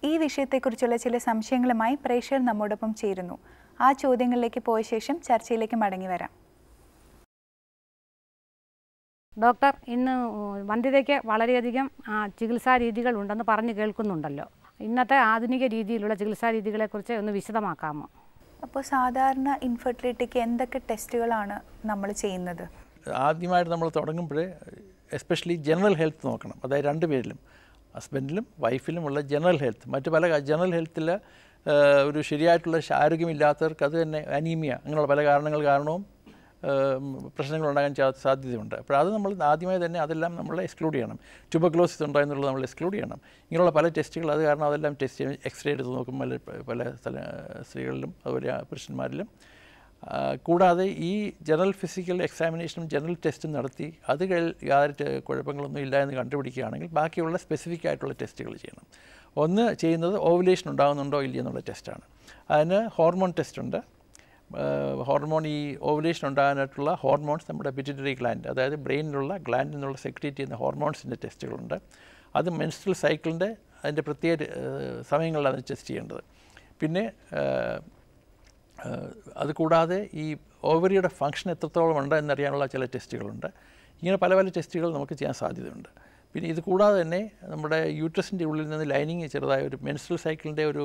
ഈ വിഷയത്തെക്കുറിച്ചുള്ള ചില സംശയങ്ങളുമായി പ്രേക്ഷകർ നമ്മോടൊപ്പം ചേരുന്നു ആ ചോദ്യങ്ങളിലേക്ക് പോയ ശേഷം ചർച്ചയിലേക്ക് മടങ്ങി വരാം ഡോക്ടർ ഇന്ന് വന്ധ്യതയ്ക്ക് വളരെയധികം ആ, ചികിത്സാ രീതികൾ ഉണ്ടെന്ന് പറഞ്ഞു കേൾക്കുന്നുണ്ടല്ലോ ഇന്നത്തെ ആധുനിക രീതിയിലുള്ള ചികിത്സാ രീതികളെക്കുറിച്ച് ഒന്ന് വിശദമാക്കാമോ അപ്പോൾ സാധാരണ ഇൻഫെർട്ടിലിറ്റിക്ക് എന്തൊക്കെ ടെസ്റ്റുകളാണ് നമ്മൾ ചെയ്യുന്നത് ആദ്യമായിട്ട് നമ്മൾ തുടങ്ങുമ്പോൾ എസ്പെഷ്യലി ജനറൽ ഹെൽത്ത് നോക്കണം അതായത് രണ്ട് പേരിലും ഹസ്ബൻഡിലും വൈഫിലുമുള്ള ജനറൽ ഹെൽത്ത് മറ്റു പല ജനറൽ ഹെൽത്തിൽ ഒരു ശരിയായിട്ടുള്ള ആരോഗ്യമില്ലാത്തവർക്ക് അത് തന്നെ അനീമിയ അങ്ങനെയുള്ള പല കാരണങ്ങൾ കാരണവും പ്രശ്നങ്ങൾ ഉണ്ടാകാൻ ചാ- സാധ്യതയുണ്ട് അപ്പോൾ അത് നമ്മൾ ആദ്യമായി തന്നെ അതെല്ലാം നമ്മൾ എക്സ്ക്ലൂഡ് ചെയ്യണം ട്യൂബക്ലോസിസ് ഉണ്ടോ എന്നുള്ളത് നമ്മൾ എക്സ്ക്ലൂഡ് ചെയ്യണം ഇങ്ങനെയുള്ള പല ടെസ്റ്റുകൾ അത് കാരണം അതെല്ലാം ടെസ്റ്റ് ചെയ്യും എക്സ്റേ എടുത്ത് നോക്കും പല പല സ്ഥല സ്ത്രീകളിലും അതുപോലെ ആ പുരുഷന്മാരിലും ആ, കൂടാതെ ഈ ജനറൽ ഫിസിക്കൽ എക്സാമിനേഷനും ജനറൽ ടെസ്റ്റും നടത്തി അത് കഴി- യാതൊരു ടെ- കുഴപ്പങ്ങളൊന്നും ഇല്ല എന്ന് കണ്ടുപിടിക്കുകയാണെങ്കിൽ ബാക്കിയുള്ള സ്പെസിഫിക് ആയിട്ടുള്ള ടെസ്റ്റുകൾ ചെയ്യണം ഒന്ന് ചെയ്യുന്നത് ഓവുലേഷൻ ഉണ്ടാകുന്നുണ്ടോ ഇല്ലയോ എന്നുള്ള ടെസ്റ്റാണ് അതിന് ഹോർമോൺ ടെസ്റ്റ് ഉണ്ട് ഹോർമോൺ ഈ ഓവുലേഷൻ ഉണ്ടാകാനായിട്ടുള്ള ഹോർമോൺസ് നമ്മുടെ പിറ്റിറ്ററി ഗ്ലാൻഡ് അതായത് ബ്രെയിനിലുള്ള ഗ്ലാൻഡിൽ നിന്നുള്ള സെക്രീറ്റ് ചെയ്യുന്ന ഹോർമോൺസിൻ്റെ ടെസ്റ്റുകളുണ്ട് അത് മെൻസ്ട്രൽ സൈക്കിളിൻ്റെ അതിൻ്റെ പ്രത്യേക ഏഹ്, സമയങ്ങളിലാണ് ടെസ്റ്റ് ചെയ്യേണ്ടത് പിന്നെ ഏഹ്, ഏഹ് അത് കൂടാതെ ഈ ഓവറിയുടെ ഫങ്ഷൻ എത്രത്തോളം ഉണ്ട് എന്നറിയാനുള്ള ചില ടെസ്റ്റുകളുണ്ട് ഇങ്ങനെ പല പല ടെസ്റ്റുകൾ നമുക്ക് ചെയ്യാൻ സാധ്യതയുണ്ട് പിന്നെ ഇത് കൂടാതെ തന്നെ നമ്മുടെ യൂട്രസിൻ്റെ ഉള്ളിൽ നിന്ന് ലൈനിങ് ചെറുതായ ഒരു മെൻസ്ട്രൽ സൈക്കിളിൻ്റെ ഒരു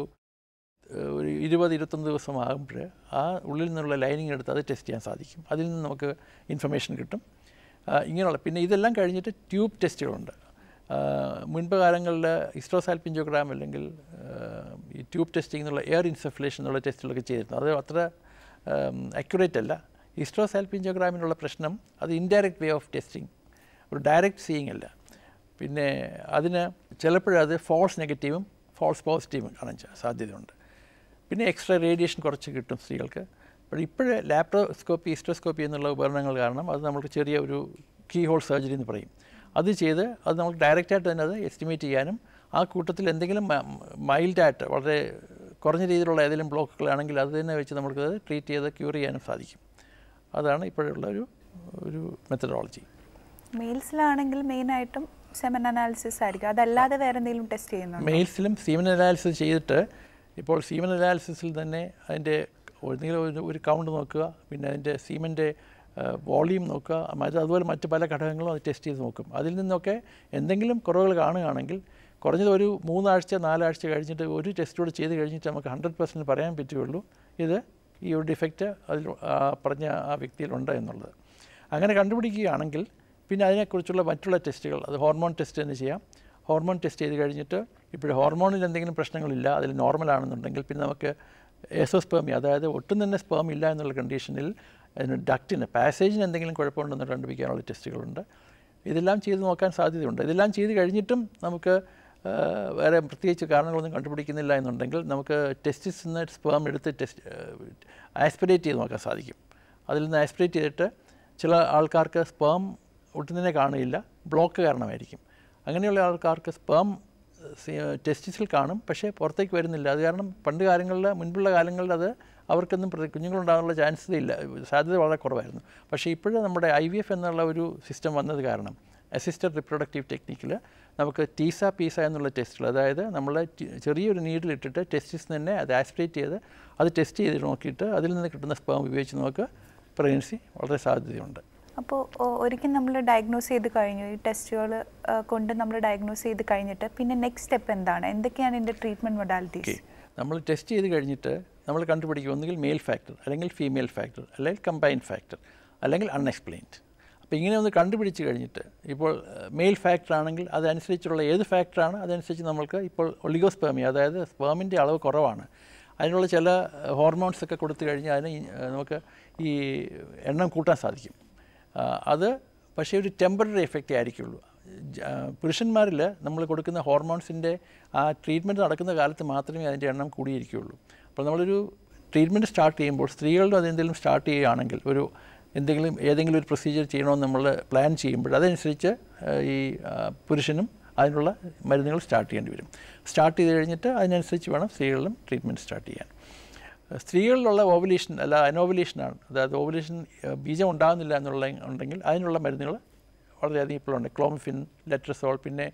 ഏഹ് ഒരു ഇരുപത് ഇരുപത്തൊന്ന് ദിവസം ആകുമ്പോൾ ആ ഉള്ളിൽ നിന്നുള്ള ലൈനിങ് എടുത്ത് അത് ടെസ്റ്റ് ചെയ്യാൻ സാധിക്കും അതിൽ നിന്ന് നമുക്ക് ഇൻഫർമേഷൻ കിട്ടും ആ, ഇങ്ങനെയുള്ള പിന്നെ ഇതെല്ലാം കഴിഞ്ഞിട്ട് ട്യൂബ് ടെസ്റ്റുകളുണ്ട് ആ, മുൻപ് കാലങ്ങളിൽ ഹിസ്ട്രോസാൽപിഞ്ചോഗ്രാം അല്ലെങ്കിൽ ആ, ഈ ട്യൂബ് ടെസ്റ്റിംഗ് എന്നുള്ള എയർ ഇൻസഫ്ലേഷൻ എന്നുള്ള ടെസ്റ്റുകളൊക്കെ ചെയ്തിരുന്നു അത് അത്ര അക്യുറേറ്റ് അല്ല ഹിസ്ട്രോസാൽപിഞ്ചോഗ്രാമിനുള്ള പ്രശ്നം അത് ഇൻഡയറക്റ്റ് വേ ഓഫ് ടെസ്റ്റിംഗ് ഒരു ഡയറക്റ്റ് സീയിങ് അല്ല പിന്നെ അതിന് ചിലപ്പോഴത് ഫോൾസ് നെഗറ്റീവും ഫോൾസ് പോസിറ്റീവും കാണാൻ ചാ- സാധ്യതയുണ്ട് പിന്നെ എക്സ്ട്രാ റേഡിയേഷൻ കുറച്ച് കിട്ടും സ്ത്രീകൾക്ക് അപ്പോൾ ഇപ്പോഴേ ലാപ്രോസ്കോപ്പി ഹിസ്റ്റോസ്കോപ്പി എന്നുള്ള ഉപകരണങ്ങൾ കാരണം അത് നമുക്ക് ചെറിയ ഒരു കീ ഹോൾ സർജറി എന്ന് പറയും അത് ചെയ്ത് അത് നമുക്ക് ഡയറക്റ്റായിട്ട് തന്നെ അത് എസ്റ്റിമേറ്റ് ചെയ്യാനും ആ കൂട്ടത്തിൽ എന്തെങ്കിലും മൈൽഡായിട്ട് വളരെ കുറഞ്ഞ രീതിയിലുള്ള ഏതെങ്കിലും ബ്ലോക്കുകളാണെങ്കിൽ അത് തന്നെ വെച്ച് നമുക്ക് ട്രീറ്റ് ചെയ്ത് ക്യൂർ ചെയ്യാനും സാധിക്കും അതാണ് ഇപ്പോഴുള്ള ഒരു ഒരു മെത്തഡോളജി മെയിൽസിലാണെങ്കിൽ മെയിനായിട്ടും സെമൻ അനാലിസിസ് ആയിരിക്കും അതല്ലാതെ വേറെ എന്തെങ്കിലും ടെസ്റ്റ് ചെയ്യുന്നുണ്ടോ മെയിൽസിലും സീമൻ അനാലിസിസ് ചെയ്തിട്ട് ഇപ്പോൾ സീമൻ അനാലിസിസിൽ തന്നെ അതിൻ്റെ ഒന്നുകിൽ ഒരു ഒരു കൗണ്ട് നോക്കുക പിന്നെ അതിൻ്റെ സീമൻ്റെ വോളിയം നോക്കുക മറ്റ് അതുപോലെ മറ്റ് പല ഘടകങ്ങളും അത് ടെസ്റ്റ് ചെയ്ത് നോക്കും അതിൽ നിന്നൊക്കെ എന്തെങ്കിലും കുറവുകൾ കാണുകയാണെങ്കിൽ കുറഞ്ഞത് ഒരു മൂന്നാഴ്ച നാലാഴ്ച കഴിഞ്ഞിട്ട് ഒരു ടെസ്റ്റ് കൂടെ ചെയ്ത് കഴിഞ്ഞിട്ട് നമുക്ക് ഹൺഡ്രഡ് പെർസെൻറ്റ് പറയാൻ പറ്റുകയുള്ളൂ ഇത് ഈ ഒരു ഡിഫക്റ്റ് അതിൽ ആ പറഞ്ഞ ആ വ്യക്തിയിലുണ്ട് എന്നുള്ളത് അങ്ങനെ കണ്ടുപിടിക്കുകയാണെങ്കിൽ പിന്നെ അതിനെക്കുറിച്ചുള്ള മറ്റുള്ള ടെസ്റ്റുകൾ അത് ഹോർമോൺ ടെസ്റ്റ് തന്നെ ചെയ്യാം ഹോർമോൺ ടെസ്റ്റ് ചെയ്ത് കഴിഞ്ഞിട്ട് ഇപ്പോൾ ഹോർമോണിൽ എന്തെങ്കിലും പ്രശ്നങ്ങളില്ല അതിൽ നോർമൽ ആണെന്നുണ്ടെങ്കിൽ പിന്നെ നമുക്ക് എസോസ്പേമി അതായത് ഒട്ടും തന്നെ സ്പേം ഇല്ല എന്നുള്ള കണ്ടീഷനിൽ അതിന് ഡക്റ്റിന് പാസേജിന് എന്തെങ്കിലും കുഴപ്പമുണ്ടെന്ന് കണ്ടുപിടിക്കാനുള്ള ടെസ്റ്റുകളുണ്ട് ഇതെല്ലാം ചെയ്ത് നോക്കാൻ സാധ്യതയുണ്ട് ഇതെല്ലാം ചെയ്ത് കഴിഞ്ഞിട്ടും നമുക്ക് ആ, വേറെ പ്രത്യേകിച്ച് കാരണങ്ങളൊന്നും കണ്ടുപിടിക്കുന്നില്ല എന്നുണ്ടെങ്കിൽ നമുക്ക് ടെസ്റ്റിസ് നിന്ന് സ്പേം എടുത്ത് ടെസ്റ്റ് ആസ്പിറേറ്റ് ചെയ്ത് നോക്കാൻ സാധിക്കും അതിൽ നിന്ന് ആസ്പിറേറ്റ് ചെയ്തിട്ട് ചില ആൾക്കാർക്ക് സ്പേം ഒട്ടും തന്നെ കാണുകയില്ല ബ്ലോക്ക് കാരണമായിരിക്കും അങ്ങനെയുള്ള ആൾക്കാർക്ക് സ്പേം ടെസ്റ്റിസിൽ കാണും പക്ഷേ പുറത്തേക്ക് വരുന്നില്ല അത് കാരണം പണ്ട് കാലങ്ങളിൽ മുൻപുള്ള കാലങ്ങളിൽ അത് അവർക്കൊന്നും പ്രതി- കുഞ്ഞുങ്ങളുണ്ടാകാനുള്ള ചാൻസ് ഇല്ല സാധ്യത വളരെ കുറവായിരുന്നു പക്ഷേ ഇപ്പോഴും നമ്മുടെ ഐ വി എഫ് എന്നുള്ള ഒരു സിസ്റ്റം വന്നത് കാരണം അസിസ്റ്റഡ് റിപ്രൊഡക്റ്റീവ് ടെക്നിക്കിൽ നമുക്ക് ടീസ പീസ എന്നുള്ള ടെസ്റ്റുകൾ അതായത് നമ്മൾ ചെറിയൊരു നീഡിലിട്ടിട്ട് ടെസ്റ്റിസ് തന്നെ അത് ആസ്പിറേറ്റ് ചെയ്ത് അത് ടെസ്റ്റ് ചെയ്ത് നോക്കിയിട്ട് അതിൽ നിന്ന് കിട്ടുന്ന സ്പേം ഉപയോഗിച്ച് നമുക്ക് പ്രഗ്നൻസി വളരെ സാധ്യതയുണ്ട് അപ്പോൾ ഒരിക്കൽ നമ്മൾ ഡയഗ്നോസ് ചെയ്ത് കഴിഞ്ഞു ഈ ടെസ്റ്റുകൾ കൊണ്ട് നമ്മൾ ഡയഗ്നോസ് ചെയ്ത് കഴിഞ്ഞിട്ട് പിന്നെ നെക്സ്റ്റ് സ്റ്റെപ്പ് എന്താണ് എന്തൊക്കെയാണ് ഇതിൻ്റെ ട്രീറ്റ്മെൻറ്റ് ഓക്കെ മൊഡാലിറ്റീസ് നമ്മൾ ടെസ്റ്റ് ചെയ്ത് കഴിഞ്ഞിട്ട് നമ്മൾ കണ്ടുപിടിക്കും ഒന്നുകിൽ മെയിൽ ഫാക്ടർ അല്ലെങ്കിൽ ഫീമെയിൽ ഫാക്ടർ അല്ലെങ്കിൽ കമ്പൈൻ ഫാക്ടർ അല്ലെങ്കിൽ അൺഎക്സ്പ്ലെയിൻഡ് അപ്പോൾ ഇങ്ങനെ ഒന്ന് കണ്ടുപിടിച്ച് കഴിഞ്ഞിട്ട് ഇപ്പോൾ മെയിൽ ഫാക്ടർ ആണെങ്കിൽ അതനുസരിച്ചുള്ള ഏത് ഫാക്ടറാണ് അതനുസരിച്ച് നമ്മൾക്ക് ഇപ്പോൾ ഒളിഗോസ്പേമി അതായത് സ്പേമിൻ്റെ അളവ് കുറവാണ് അതിനുള്ള ചില ഹോർമോൺസ് ഒക്കെ കൊടുത്തു കഴിഞ്ഞാൽ അതിന് ഈ, ഏഹ്, നമുക്ക് ഈ എണ്ണം കൂട്ടാൻ സാധിക്കും ആ, അത് പക്ഷേ ഒരു ടെമ്പററി എഫക്റ്റേ ആയിരിക്കുള്ളൂ ജ- ആ, പുരുഷന്മാരിൽ നമ്മൾ കൊടുക്കുന്ന ഹോർമോൺസിൻ്റെ ആ ട്രീറ്റ്മെൻറ്റ് നടക്കുന്ന കാലത്ത് മാത്രമേ അതിൻ്റെ എണ്ണം കൂടിയിരിക്കുകയുള്ളൂ അപ്പോൾ നമ്മളൊരു ട്രീറ്റ്മെൻറ്റ് സ്റ്റാർട്ട് ചെയ്യുമ്പോൾ സ്ത്രീകളിലും അതെന്തെങ്കിലും സ്റ്റാർട്ട് ചെയ്യുകയാണെങ്കിൽ ഒരു എന്തെങ്കിലും ഏതെങ്കിലും ഒരു പ്രൊസീജിയർ ചെയ്യണമെന്ന് നമ്മൾ പ്ലാൻ ചെയ്യുമ്പോൾ അതനുസരിച്ച് ആ, ഈ ആ, പുരുഷനും അതിനുള്ള മരുന്നുകൾ സ്റ്റാർട്ട് ചെയ്യേണ്ടി വരും സ്റ്റാർട്ട് ചെയ്ത് കഴിഞ്ഞിട്ട് അതിനനുസരിച്ച് വേണം സ്ത്രീകളിലും ട്രീറ്റ്മെൻറ്റ് സ്റ്റാർട്ട് ചെയ്യാൻ സ്ത്രീകളിലുള്ള ഓവുലേഷൻ അല്ല അനോവുലേഷനാണ് അതായത് ഓവുലേഷൻ ബീജം ഉണ്ടാകുന്നില്ല എന്നുള്ള ഉണ്ടെങ്കിൽ അതിനുള്ള മരുന്നുകൾ വളരെയധികം ഇപ്പോഴുണ്ട് ക്ലോമിഫിൻ ലെട്രസോൾ പിന്നെ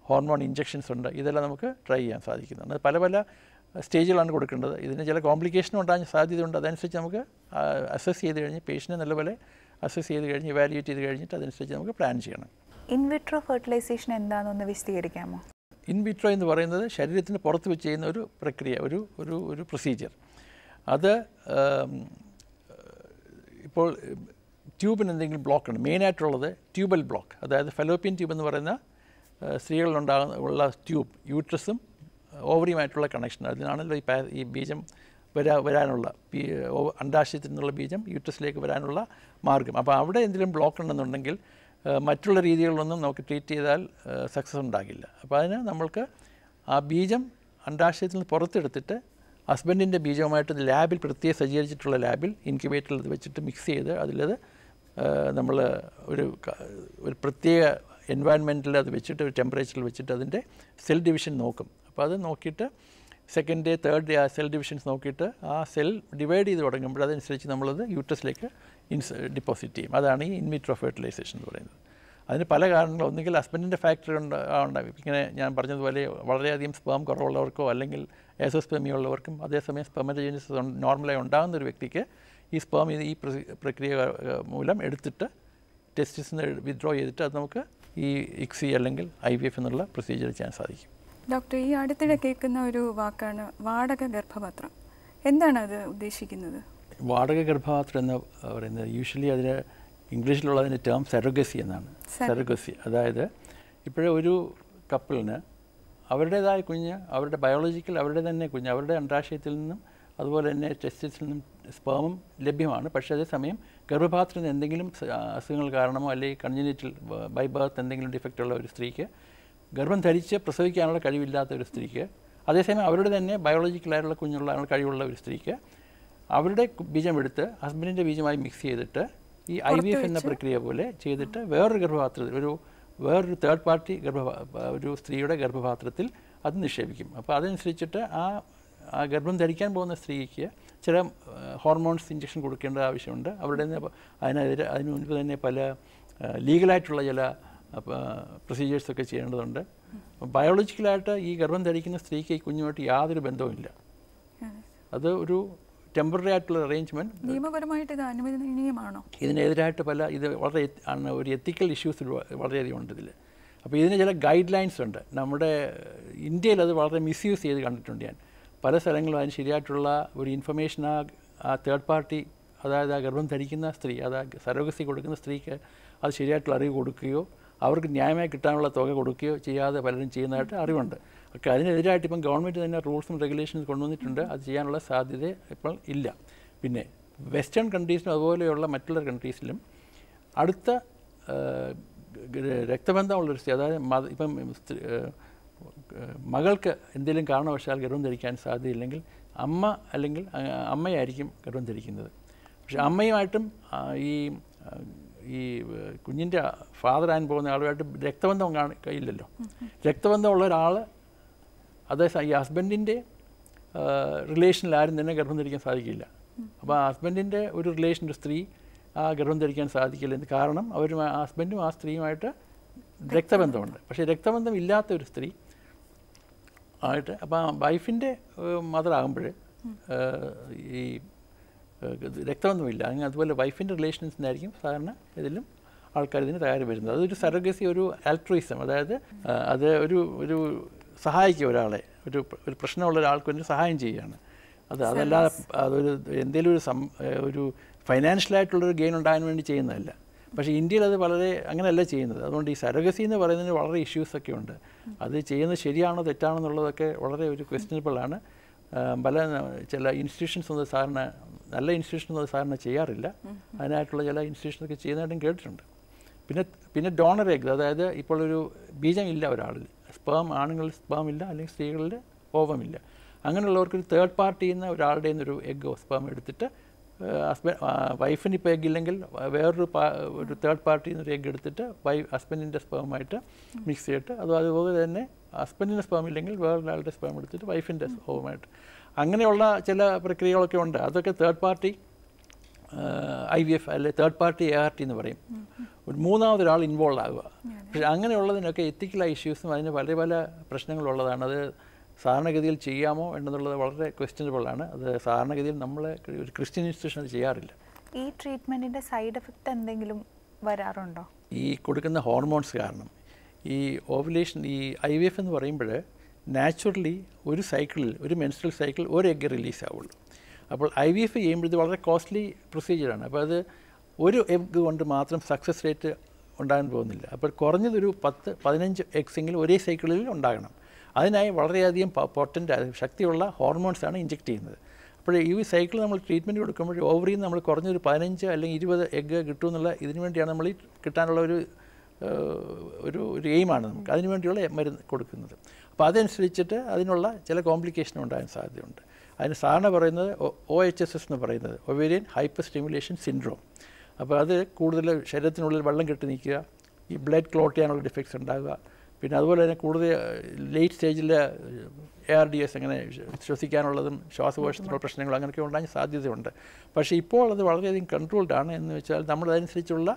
ഹോർമോൺ ഇഞ്ചെക്ഷൻസ് ഉണ്ട് ഇതെല്ലാം നമുക്ക് ട്രൈ ചെയ്യാൻ സാധിക്കുന്നതാണ് അത് പല പല സ്റ്റേജിലാണ് കൊടുക്കേണ്ടത് ഇതിന് ചില കോംപ്ലിക്കേഷൻ ഉണ്ടാകാൻ സാധ്യതയുണ്ട് അതനുസരിച്ച് നമുക്ക് അസസ് ചെയ്ത് കഴിഞ്ഞ് പേഷ്യനെ നല്ലപോലെ അസസ് ചെയ്ത് കഴിഞ്ഞ് ഇവാലുവേറ്റ് ചെയ്ത് കഴിഞ്ഞിട്ട് അതനുസരിച്ച് നമുക്ക് പ്ലാൻ ചെയ്യണം ഇൻവിട്രോ ഫെർട്ടിലൈസേഷൻ എന്താണെന്നൊന്ന് വിശദീകരിക്കാമോ ഇൻ വിട്രോ എന്ന് പറയുന്നത് ശരീരത്തിന് പുറത്ത് വെച്ച് ചെയ്യുന്ന ഒരു പ്രക്രിയ ഒരു ഒരു ഒരു പ്രൊസീജിയർ അത് ആം, ഇപ്പോൾ ട്യൂബിന് എന്തെങ്കിലും ബ്ലോക്ക് ഉണ്ട് മെയിനായിട്ടുള്ളത് ട്യൂബൽ ബ്ലോക്ക് അതായത് ഫെലോപ്പിയൻ ട്യൂബ് എന്ന് പറയുന്ന ആ, സ്ത്രീകളിലുണ്ടാകുന്ന ഉള്ള ട്യൂബ് യൂട്രസും ഓവറിയുമായിട്ടുള്ള കണക്ഷൻ അതിനാണല്ലോ ഈ പാ ഈ ബീജം വരാ വരാനുള്ള ബീ- ഓ- അണ്ഡാശയത്തിൽ നിന്നുള്ള ബീജം യൂട്രസിലേക്ക് വരാനുള്ള മാർഗം അപ്പോൾ അവിടെ എന്തെങ്കിലും ബ്ലോക്ക് ഉണ്ടെന്നുണ്ടെങ്കിൽ ആ, മറ്റുള്ള രീതികളിലൊന്നും നമുക്ക് ട്രീറ്റ് ചെയ്താൽ സക്സസ് ഉണ്ടാകില്ല അപ്പോൾ അതിന് നമ്മൾക്ക് ആ ബീജം അണ്ഡാശയത്തിൽ നിന്ന് പുറത്തെടുത്തിട്ട് ഹസ്ബൻഡിൻ്റെ ബീജവുമായിട്ട് ലാബിൽ പ്രത്യേകം സജ്ജീകരിച്ചിട്ടുള്ള ലാബിൽ ഇൻക്യുബേറ്ററിൽ ഇത് വെച്ചിട്ട് മിക്സ് ചെയ്ത് അതിലത് നമ്മൾ ഒരു ക- ഒരു പ്രത്യേക എൻവയൺമെൻറ്റിൽ അത് വെച്ചിട്ട് ഒരു ടെമ്പറേച്ചറിൽ വെച്ചിട്ട് അതിൻ്റെ സെൽ ഡിവിഷൻ നോക്കും അപ്പോൾ അത് നോക്കിയിട്ട് സെക്കൻഡ് ഡേ തേർഡ് ഡേ ആ സെൽ ഡിവിഷൻസ് നോക്കിയിട്ട് ആ സെൽ ഡിവൈഡ് ചെയ്ത് തുടങ്ങുമ്പോൾ അതനുസരിച്ച് നമ്മളത് യൂട്രസിലേക്ക് ഇൻസ് ഡിപ്പോസിറ്റ് ചെയ്യും അതാണ് ഈ ഇൻവിട്രോ ഫെർട്ടിലൈസേഷൻ എന്ന് പറയുന്നത് അതിന് പല കാരണങ്ങളും ഒന്നുകിൽ ഹസ്ബൻഡിൻ്റെ ഫാക്ടറി ഉണ്ട് ഉണ്ടാവും ഇങ്ങനെ ഞാൻ പറഞ്ഞതുപോലെ വളരെയധികം സ്പേം കുറവുള്ളവർക്കോ അല്ലെങ്കിൽ ഏസോസ്പെമി ഉള്ളവർക്കും അതേസമയം സ്പെമറ്റോജനിസിസ് നോർമലായി ഉണ്ടാകുന്ന ഒരു വ്യക്തിക്ക് ഈ സ്പേം ഈ പ്രസി- പ്രക്രിയ ഏഹ്, മൂലം എടുത്തിട്ട് ടെസ്റ്റിസിന് വിത്ഡ്രോ ചെയ്തിട്ട് അത് നമുക്ക് ഈ ഇക്സി അല്ലെങ്കിൽ ഐ വി എഫ് എന്നുള്ള പ്രൊസീജിയർ ചെയ്യാൻ സാധിക്കും ഡോക്ടർ ഈ അടുത്തിടെ കേൾക്കുന്ന ഒരു വാക്കാണ് വാടക ഗർഭപത്രം എന്താണ് അത് ഉദ്ദേശിക്കുന്നത് വാടക ഗർഭപാത്രം എന്ന് പറയുന്നത് യൂഷ്വലി അതിന് ഇംഗ്ലീഷിലുള്ള അതിൻ്റെ ടേം സെറഗസി എന്നാണ് Surrogacy. സെറഗസി അതായത് ഇപ്പോഴേ ഒരു കപ്പിളിന് അവരുടേതായ കുഞ്ഞ് അവരുടെ ബയോളജിക്കൽ അവരുടെ തന്നെ കുഞ്ഞ് അവരുടെ അണ്ഡാശയത്തിൽ നിന്നും അതുപോലെ തന്നെ ടെസ്റ്റിസിൽ നിന്നും സ്പേമും ലഭ്യമാണ് പക്ഷേ അതേസമയം ഗർഭപാത്രത്തിന് എന്തെങ്കിലും സ- അസുഖങ്ങൾ കാരണമോ അല്ലെങ്കിൽ കൺജനിറ്റൽ ബൈ ബർത്ത് എന്തെങ്കിലും ഡിഫക്റ്റ് ഉള്ള ഒരു സ്ത്രീക്ക് ഗർഭം ധരിച്ച് പ്രസവിക്കാനുള്ള കഴിവില്ലാത്ത ഒരു സ്ത്രീക്ക് അതേസമയം അവരുടെ തന്നെ ബയോളജിക്കലായിട്ടുള്ള കുഞ്ഞുള്ള കഴിവുള്ള ഒരു സ്ത്രീക്ക് അവരുടെ കു- ബീജം എടുത്ത് ഹസ്ബൻഡിൻ്റെ ബീജമായി മിക്സ് ചെയ്തിട്ട് ഈ ഐ വി എഫ് എന്ന പ്രക്രിയ പോലെ ചെയ്തിട്ട് വേറൊരു ഗർഭപാത്രത്തിൽ ഒരു വേറൊരു തേർഡ് പാർട്ടി ഗർഭ ഒരു സ്ത്രീയുടെ ഗർഭപാത്രത്തിൽ അത് നിക്ഷേപിക്കും അപ്പോൾ അതനുസരിച്ചിട്ട് ആ ആ ഗർഭം ധരിക്കാൻ പോകുന്ന സ്ത്രീക്ക് ചില ഹോർമോൺസ് ഇഞ്ചക്ഷൻ കൊടുക്കേണ്ട ആവശ്യമുണ്ട് അവരുടെ തന്നെ പ- അതിനെതിരെ അതിന് മുൻപ് തന്നെ പല ലീഗലായിട്ടുള്ള ചില പ്രൊസീജിയേഴ്സ് ഒക്കെ ചെയ്യേണ്ടതുണ്ട് ബയോളജിക്കലായിട്ട് ഈ ഗർഭം ധരിക്കുന്ന സ്ത്രീക്ക് ഈ കുഞ്ഞുമായിട്ട് യാതൊരു ബന്ധവുമില്ല അത് ഒരു ടെമ്പററി ആയിട്ടുള്ള അറേഞ്ച്മെൻറ്റ് നിയമപരമായിട്ട് ഇത് അനുവദനീയമാണോ ഇതിനെതിരായിട്ട് പല ഇത് വളരെ എത്തി- ആണ് ഒരു എത്തിക്കൽ ഇഷ്യൂസ് വളരെയധികം ഉണ്ട് ഇതിൽ അപ്പോൾ ഇതിന് ചില ഗൈഡ് ലൈൻസ് ഉണ്ട് നമ്മുടെ ഇന്ത്യയിൽ അത് വളരെ മിസ്യൂസ് ചെയ്ത് കണ്ടിട്ടുണ്ട് ഞാൻ പല സ്ഥലങ്ങളിലും അതിന് ശരിയായിട്ടുള്ള ഒരു ഇൻഫർമേഷൻ ആ ആ തേർഡ് പാർട്ടി അതായത് ആ ഗർഭം ധരിക്കുന്ന സ്ത്രീ അതായത് സരോഗസി കൊടുക്കുന്ന സ്ത്രീക്ക് അത് ശരിയായിട്ടുള്ള അറിവ് കൊടുക്കുകയോ അവർക്ക് ന്യായമായി കിട്ടാനുള്ള തുക കൊടുക്കുകയോ ചെയ്യാതെ പലരും ചെയ്യുന്നതായിട്ട് അറിവുണ്ട് ഒക്കെ അതിനെതിരായിട്ട് ഇപ്പം ഗവൺമെൻറ് തന്നെ റൂൾസും റെഗുലേഷൻസ് കൊണ്ടുവന്നിട്ടുണ്ട് അത് ചെയ്യാനുള്ള സാധ്യത ഇപ്പോൾ ഇല്ല പിന്നെ വെസ്റ്റേൺ കൺട്രീസിലും അതുപോലെയുള്ള മറ്റുള്ള കൺട്രീസിലും അടുത്ത ആ, ഗ- രക്തബന്ധമുള്ളൊരു സ്ത്രീ അതായത് മത ഇപ്പം സ്ത്രീ- ആ, മകൾക്ക് എന്തെങ്കിലും കാരണവശാൽ ഗർഭം ധരിക്കാൻ സാധ്യതയില്ലെങ്കിൽ അമ്മ അല്ലെങ്കിൽ ആ, അമ്മയായിരിക്കും ഗർഭം ധരിക്കുന്നത് പക്ഷെ അമ്മയുമായിട്ടും ആ, ഈ ആ, ഈ കുഞ്ഞിൻ്റെ ഫാദർ ആൻ പോകുന്ന ആളുമായിട്ട് രക്തബന്ധം കാണ ഇല്ലല്ലോ രക്തബന്ധമുള്ള ഒരാൾ അതേ ഈ ഹസ്ബൻഡിൻ്റെ റിലേഷനിൽ ആരും തന്നെ ഗർഭം ധരിക്കാൻ സാധിക്കില്ല അപ്പോൾ ആ ഹസ്ബൻഡിൻ്റെ ഒരു റിലേഷൻ ഒരു സ്ത്രീ ആ ഗർഭം ധരിക്കാൻ സാധിക്കില്ല എന്ന് കാരണം അവരും ആ ഹസ്ബൻഡും ആ സ്ത്രീയുമായിട്ട് രക്തബന്ധമുണ്ട് പക്ഷേ രക്തബന്ധം ഇല്ലാത്ത ഒരു സ്ത്രീ ആയിട്ട് അപ്പോൾ ആ വൈഫിൻ്റെ മദർ ആകുമ്പോൾ ഈ ഏഹ്, ഇത് രക്തബന്ധമില്ല അങ്ങനെ അതുപോലെ വൈഫിൻ്റെ റിലേഷൻസിനായിരിക്കും സാധാരണ ഇതിലും ആൾക്കാർ ഇതിന് തയ്യാറി വരുന്നത് അതൊരു സറഗസി ഒരു ആൽട്രൂയിസം അതായത് ആ, അത് ഒരു ഒരു സഹായിക്കുക ഒരാളെ ഒരു പ്ര- ഒരു പ്രശ്നമുള്ള ഒരാൾക്ക് വേണ്ടി സഹായം ചെയ്യുകയാണ് അത് അതല്ലാതെ അതൊരു എന്തെങ്കിലും ഒരു സം ഏഹ്, ഒരു ഫൈനാൻഷ്യലായിട്ടുള്ളൊരു ഗെയിൻ ഉണ്ടാകാൻ വേണ്ടി ചെയ്യുന്നതല്ല പക്ഷേ ഇന്ത്യയിൽ അത് വളരെ അങ്ങനെയല്ല ചെയ്യുന്നത് അതുകൊണ്ട് ഈ സരഗസി എന്ന് പറയുന്നതിന് വളരെ ഇഷ്യൂസ് ഒക്കെ ഉണ്ട് അത് ചെയ്യുന്നത് ശരിയാണോ തെറ്റാണോ എന്നുള്ളതൊക്കെ വളരെ ഒരു ക്വസ്റ്റ്യനബിൾ ആണ് ആ, പല ന- ചില ഇൻസ്റ്റിറ്റ്യൂഷൻസ് ഒന്നും സാധാരണ നല്ല ഇൻസ്റ്റിറ്റ്യൂഷൻസ് ഒന്നും സാധാരണ ചെയ്യാറില്ല അതിനായിട്ടുള്ള ചില ഇൻസ്റ്റിറ്റ്യൂഷനൊക്കെ ചെയ്യുന്നതായിട്ടും കേട്ടിട്ടുണ്ട് പിന്നെ പിന്നെ ഡോണർ എഗ് അതായത് ഇപ്പോൾ ഒരു ബീജം ഇല്ല ഒരാളിൽ സ്പേം ആണുങ്ങളിൽ സ്പേം ഇല്ല അല്ലെങ്കിൽ സ്ത്രീകളിൽ ഓവമില്ല അങ്ങനെയുള്ളവർക്ക് ഒരു തേർഡ് പാർട്ടിയിൽ നിന്ന് ഒരാളുടെ ഒരു എഗ്ഗോ സ്പേം എടുത്തിട്ട് ഹസ്ബൻഡ് വൈഫിന് ഇപ്പോൾ എഗ് ഇല്ലെങ്കിൽ വേറൊരു പാ ഒരു തേർഡ് പാർട്ടിയിൽ നിന്ന് ഒരു എഗ് എടുത്തിട്ട് വൈ ഹസ്ബൻഡിൻ്റെ സ്പേമായിട്ട് മിക്സ് ചെയ്തിട്ട് അത് അതുപോലെ തന്നെ ഹസ്ബൻഡിൻ്റെ സ്പേം ഇല്ലെങ്കിൽ വേറൊരാളുടെ സ്പേം എടുത്തിട്ട് വൈഫിൻ്റെ സ്പേമായിട്ട് അങ്ങനെയുള്ള ചില പ്രക്രിയകളൊക്കെ ഉണ്ട് അതൊക്കെ third party I V F അല്ലെ third party A R T എന്ന് പറയും ഒരു മൂന്നാമതൊരാൾ ഇൻവോൾവ് ആവുക പക്ഷേ അങ്ങനെയുള്ളതിനൊക്കെ എത്തിക്കൽ ഇഷ്യൂസും അതിന് പല പല പ്രശ്നങ്ങളുള്ളതാണ് അത് സാധാരണഗതിയിൽ ചെയ്യാമോ എന്നുള്ളത് വളരെ ക്വസ്റ്റ്യനബിൾ ആണ് അത് സാധാരണഗതിയിൽ നമ്മൾ ഒരു ക്രിസ്ത്യൻ ഇൻസ്റ്റിറ്റ്യൂഷൻ അത് ചെയ്യാറില്ല ഈ ട്രീറ്റ്മെൻറ്റിൻ്റെ സൈഡ് എഫക്റ്റ് എന്തെങ്കിലും വരാറുണ്ടോ ഈ കൊടുക്കുന്ന ഹോർമോൺസ് കാരണം ഈ ഓവുലേഷൻ ഈ ഐ വി എഫ് എന്ന് പറയുമ്പോൾ നാച്ചുറലി ഒരു സൈക്കിളിൽ ഒരു മെൻസ്ട്രൽ സൈക്കിൾ ഒരു എഗ് റിലീസ് ആവുള്ളൂ അപ്പോൾ ഐ വി എഫ് ചെയ്യുമ്പോൾ ഇത് വളരെ കോസ്റ്റ്ലി പ്രൊസീജിയറാണ് അപ്പോൾ അത് ഒരു എഗ് കൊണ്ട് മാത്രം സക്സസ് റേറ്റ് ഉണ്ടാകാൻ പോകുന്നില്ല അപ്പോൾ കുറഞ്ഞതൊരു പത്ത് പതിനഞ്ച് എഗ്സ് എങ്കിലും ഒരേ സൈക്കിളിൽ ഉണ്ടാകണം അതിനായി വളരെയധികം പൊട്ടൻ്റ് ശക്തിയുള്ള ഹോർമോൺസാണ് ഇഞ്ചെക്ട് ചെയ്യുന്നത് അപ്പോൾ ഈ സൈക്കിൾ നമ്മൾ ട്രീറ്റ്മെൻറ്റ് കൊടുക്കുമ്പോൾ ഓവറിയിൽ നമ്മൾ കുറഞ്ഞൊരു പതിനഞ്ച് അല്ലെങ്കിൽ ഇരുപത് എഗ്ഗ് കിട്ടുമെന്നുള്ള ഇതിനു വേണ്ടിയാണ് നമ്മൾ ഈ കിട്ടാനുള്ള ഒരു ഏഹ്, ഒരു ഒരു എയിമാണ് നമുക്ക് അതിനു വേണ്ടിയുള്ള മരുന്ന് കൊടുക്കുന്നത് അപ്പോൾ അതനുസരിച്ചിട്ട് അതിനുള്ള ചില കോംപ്ലിക്കേഷൻ ഉണ്ടാകാൻ സാധ്യതയുണ്ട് അതിന് സാധാരണ പറയുന്നത് ഒ എച്ച് എസ് എസ് എന്ന് പറയുന്നത് ഒവേരിയൻ ഹൈപ്പർ സ്റ്റിമുലേഷൻ സിൻഡ്രോം അപ്പോൾ അത് കൂടുതൽ ശരീരത്തിനുള്ളിൽ വെള്ളം കെട്ടി നിൽക്കുക ഈ ബ്ലഡ് ക്ലോട്ട് ചെയ്യാനുള്ള ഡിഫക്ട്സ് ഉണ്ടാകുക പിന്നെ അതുപോലെ തന്നെ കൂടുതൽ ലേറ്റ് സ്റ്റേജിൽ എ ആർ ഡി എസ് അങ്ങനെ ശ്വസിക്കാനുള്ളതും ശ്വാസകോശത്തിലുള്ള പ്രശ്നങ്ങളും അങ്ങനെയൊക്കെ ഉണ്ടാകാൻ സാധ്യതയുണ്ട് പക്ഷേ ഇപ്പോൾ അത് വളരെയധികം കൺട്രോൾഡ് ആണ് എന്ന് വെച്ചാൽ നമ്മൾ അതനുസരിച്ചുള്ള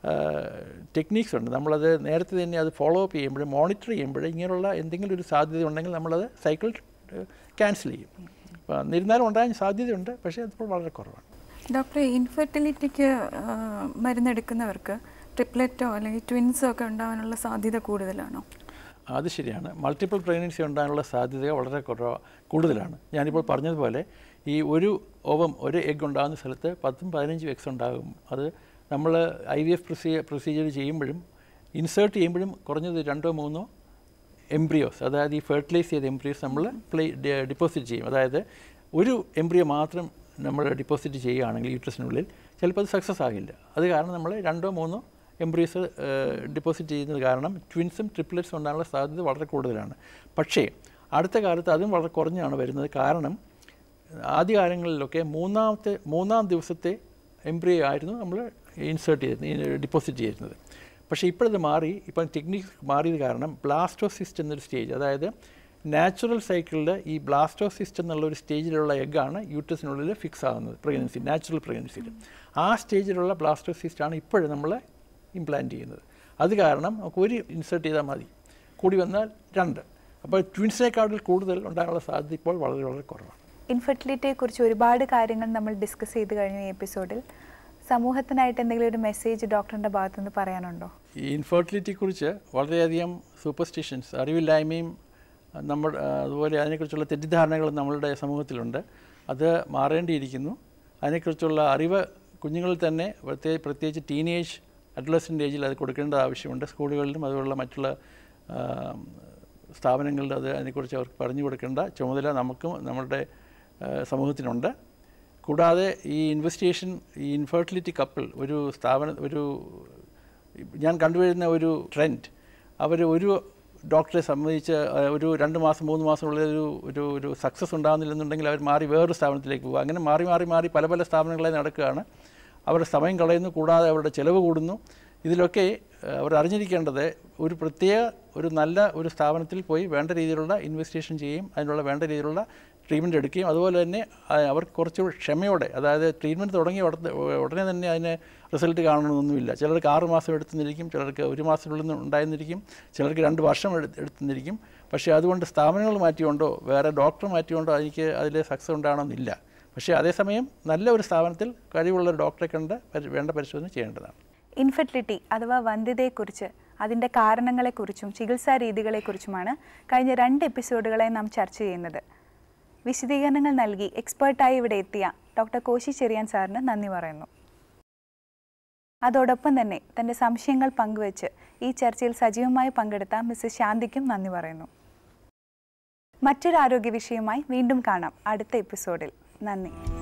ടെക്നീക്സ് ഉണ്ട് നമ്മളത് നേരത്തെ തന്നെ അത് ഫോളോ അപ്പ് ചെയ്യുമ്പോൾ മോണിറ്റർ ചെയ്യുമ്പോൾ ഇങ്ങനെയുള്ള എന്തെങ്കിലും ഒരു സാധ്യത ഉണ്ടെങ്കിൽ നമ്മളത് സൈക്കിൾ ക്യാൻസൽ ചെയ്യും അപ്പോൾ എന്നിരുന്നാലും ഉണ്ടാകാൻ സാധ്യതയുണ്ട് പക്ഷേ അതിപ്പോൾ വളരെ കുറവാണ് ഡോക്ടറെ ഇൻഫെർട്ടിലിറ്റിക്ക് മരുന്നെടുക്കുന്നവർക്ക് ട്രിപ്ലറ്റോ അല്ലെങ്കിൽ ട്വിൻസോ ഒക്കെ ഉണ്ടാകാനുള്ള സാധ്യത കൂടുതലാണോ അത് ശരിയാണ് മൾട്ടിപ്പിൾ പ്രഗ്നൻസി ഉണ്ടാകാനുള്ള സാധ്യത വളരെ കുറവ് കൂടുതലാണ് ഞാനിപ്പോൾ പറഞ്ഞതുപോലെ ഈ ഒരു ഓവം ഒരു എഗ് ഉണ്ടാകുന്ന സ്ഥലത്ത് പത്തും പതിനഞ്ചും എഗ്സ് ഉണ്ടാകും അത് നമ്മൾ ഐ വി എഫ് പ്രൊസീ പ്രൊസീജിയർ ചെയ്യുമ്പോഴും ഇൻസേർട്ട് ചെയ്യുമ്പോഴും കുറഞ്ഞത് രണ്ടോ മൂന്നോ എംബ്രിയോസ് അതായത് ഈ ഫെർട്ടിലൈസ് ചെയ്ത എംബ്രിയോസ് നമ്മൾ പ്ലേ ഡിപ്പോസിറ്റ് ചെയ്യും അതായത് ഒരു എംബ്രിയോ മാത്രം നമ്മൾ ഡിപ്പോസിറ്റ് ചെയ്യുകയാണെങ്കിൽ യൂട്രസിനുള്ളിൽ ചിലപ്പോൾ അത് സക്സസ് ആകില്ല അത് കാരണം നമ്മൾ രണ്ടോ മൂന്നോ എംബ്രിയോസ് ഡിപ്പോസിറ്റ് ചെയ്യുന്നത് കാരണം ട്വിൻസും ട്രിപ്ലറ്റ്സും ഉണ്ടാകാനുള്ള സാധ്യത വളരെ കൂടുതലാണ് പക്ഷേ അടുത്ത കാലത്ത് അതും വളരെ കുറഞ്ഞാണ് വരുന്നത് കാരണം ആദ്യകാലങ്ങളിലൊക്കെ മൂന്നാമത്തെ മൂന്നാം ദിവസത്തെ എംബ്രിയോ ആയിരുന്നു നമ്മൾ ഇൻസേർട്ട് ചെയ്തിരുന്നത് ഡിപ്പോസിറ്റ് ചെയ്തിരുന്നത് പക്ഷേ ഇപ്പോഴത് മാറി ഇപ്പം ടെക്നിക്സ് മാറിയത് കാരണം ബ്ലാസ്റ്റോസിസ്റ്റ് എന്നൊരു സ്റ്റേജ് അതായത് നാച്ചുറൽ സൈക്കിളിൽ ഈ ബ്ലാസ്റ്റോസിസ്റ്റ് എന്നുള്ള ഒരു സ്റ്റേജിലുള്ള എഗ്ഗാണ് യൂട്രസിനുള്ളിൽ ഫിക്സ് ആകുന്നത് പ്രഗ്നൻസി നാച്ചുറൽ പ്രഗ്നൻസിയിൽ ആ സ്റ്റേജിലുള്ള ബ്ലാസ്റ്റോസിസ്റ്റാണ് ഇപ്പോഴും നമ്മൾ ഇംപ്ലാന്റ് ചെയ്യുന്നത് അത് കാരണം നമുക്ക് ഒരു ഇൻസേർട്ട് ചെയ്താൽ മതി കൂടി വന്നാൽ രണ്ട് അപ്പോൾ ട്വിൻസിനേക്കാട്ടിൽ കൂടുതൽ ഉണ്ടാകാനുള്ള സാധ്യത ഇപ്പോൾ വളരെ വളരെ കുറവാണ് ഇൻഫെർട്ടിലിറ്റിയെക്കുറിച്ച് ഒരുപാട് കാര്യങ്ങൾ നമ്മൾ ഡിസ്കസ് ചെയ്ത് കഴിഞ്ഞു ഈ എപ്പിസോഡിൽ സമൂഹത്തിനായിട്ട് എന്തെങ്കിലും ഒരു മെസ്സേജ് ഡോക്ടറിൻ്റെ ഭാഗത്തുനിന്ന് പറയാനുണ്ടോ ഈ ഇൻഫെർട്ടിലിറ്റിയെക്കുറിച്ച് വളരെയധികം സൂപ്പർസ്റ്റിഷൻസ് അറിവില്ലായ്മയും നമ്മൾ അതുപോലെ അതിനെക്കുറിച്ചുള്ള തെറ്റിദ്ധാരണകളും നമ്മളുടെ സമൂഹത്തിലുണ്ട് അത് മാറേണ്ടിയിരിക്കുന്നു അതിനെക്കുറിച്ചുള്ള അറിവ് കുഞ്ഞുങ്ങളിൽ തന്നെ പ്രത്യേക പ്രത്യേകിച്ച് ടീനേജ് അഡ്ലസൻ്റ് ഏജിൽ അത് കൊടുക്കേണ്ട ആവശ്യമുണ്ട് സ്കൂളുകളിലും അതുപോലുള്ള മറ്റുള്ള ആ, സ്ഥാപനങ്ങളിലും അത് അതിനെക്കുറിച്ച് അവർക്ക് പറഞ്ഞു കൊടുക്കേണ്ട ചുമതല നമുക്കും നമ്മളുടെ ആ, സമൂഹത്തിനുണ്ട് കൂടാതെ ഈ ഇൻവെസ്റ്റിഗേഷൻ ഈ ഇൻഫെർട്ടിലിറ്റി കപ്പിൾ ഒരു സ്ഥാപന ഒരു ഞാൻ കണ്ടുവരുന്ന ഒരു ട്രെൻഡ് അവർ ഒരു ഡോക്ടറെ സംബന്ധിച്ച് അഹ്, ഒരു രണ്ട് മാസം മൂന്ന് മാസമുള്ള ഒരു ഒരു ഒരു സക്സസ് ഉണ്ടാകുന്നില്ലെന്നുണ്ടെങ്കിൽ അവർ മാറി വേറൊരു സ്ഥാപനത്തിലേക്ക് പോകുക അങ്ങനെ മാറി മാറി മാറി പല പല സ്ഥാപനങ്ങളെ നടക്കുകയാണ് അവരുടെ സമയം കളയുന്നു കൂടാതെ അവരുടെ ചിലവ് കൂടുന്നു ഇതിലൊക്കെ അഹ്, അവർ അറിഞ്ഞിരിക്കേണ്ടത് ഒരു പ്രത്യേക ഒരു നല്ല ഒരു സ്ഥാപനത്തിൽ പോയി വേണ്ട രീതിയിലുള്ള ഇൻവെസ്റ്റിഗേഷൻ ചെയ്യുകയും അതിനുള്ള വേണ്ട രീതിയിലുള്ള ട്രീറ്റ്മെൻറ്റ് എടുക്കുകയും അതുപോലെ തന്നെ ആ, അവർക്ക് കുറച്ച് ക്ഷമയോടെ അതായത് ട്രീറ്റ്മെൻറ്റ് തുടങ്ങിയ ഉടനെ ഉടനെ തന്നെ അതിന് റിസൾട്ട് കാണണമെന്നൊന്നുമില്ല ചിലർക്ക് ആറ് മാസം എടുത്തുന്നിരിക്കും ചിലർക്ക് ഒരു മാസത്തിനുള്ളിൽ നിന്ന് ഉണ്ടായിരുന്നിരിക്കും ചിലർക്ക് രണ്ട് വർഷം എടുത്ത് എടുത്തുന്നിരിക്കും പക്ഷേ അതുകൊണ്ട് സ്ഥാപനങ്ങൾ മാറ്റിക്കൊണ്ടോ വേറെ ഡോക്ടർ മാറ്റിക്കൊണ്ടോ എനിക്ക് അതിൽ സക്സസ് ഉണ്ടാകണമെന്നില്ല പക്ഷേ അതേസമയം നല്ല ഒരു സ്ഥാപനത്തിൽ കഴിവുള്ള ഒരു ഡോക്ടറെ കണ്ട് പരി- വേണ്ട പരിശോധന ചെയ്യേണ്ടതാണ് ഇൻഫെർട്ടിലിറ്റി അഥവാ വന്ധ്യതയെക്കുറിച്ച് അതിൻ്റെ കാരണങ്ങളെക്കുറിച്ചും ചികിത്സാ രീതികളെക്കുറിച്ചുമാണ് കഴിഞ്ഞ രണ്ട് എപ്പിസോഡുകളായി നാം ചർച്ച ചെയ്യുന്നത് വിശദീകരണങ്ങൾ നൽകി എക്സ്പേർട്ടായി ഇവിടെ എത്തിയ ഡോക്ടർ കോശി ചെറിയാൻ സാറിന് നന്ദി പറയുന്നു അതോടൊപ്പം തന്നെ തൻ്റെ സംശയങ്ങൾ പങ്കുവച്ച് ഈ ചർച്ചയിൽ സജീവമായി പങ്കെടുത്ത മിസ്സസ് ശാന്തിക്കും നന്ദി പറയുന്നു മറ്റൊരു ആരോഗ്യ വിഷയവുമായി വീണ്ടും കാണാം അടുത്ത എപ്പിസോഡിൽ നന്ദി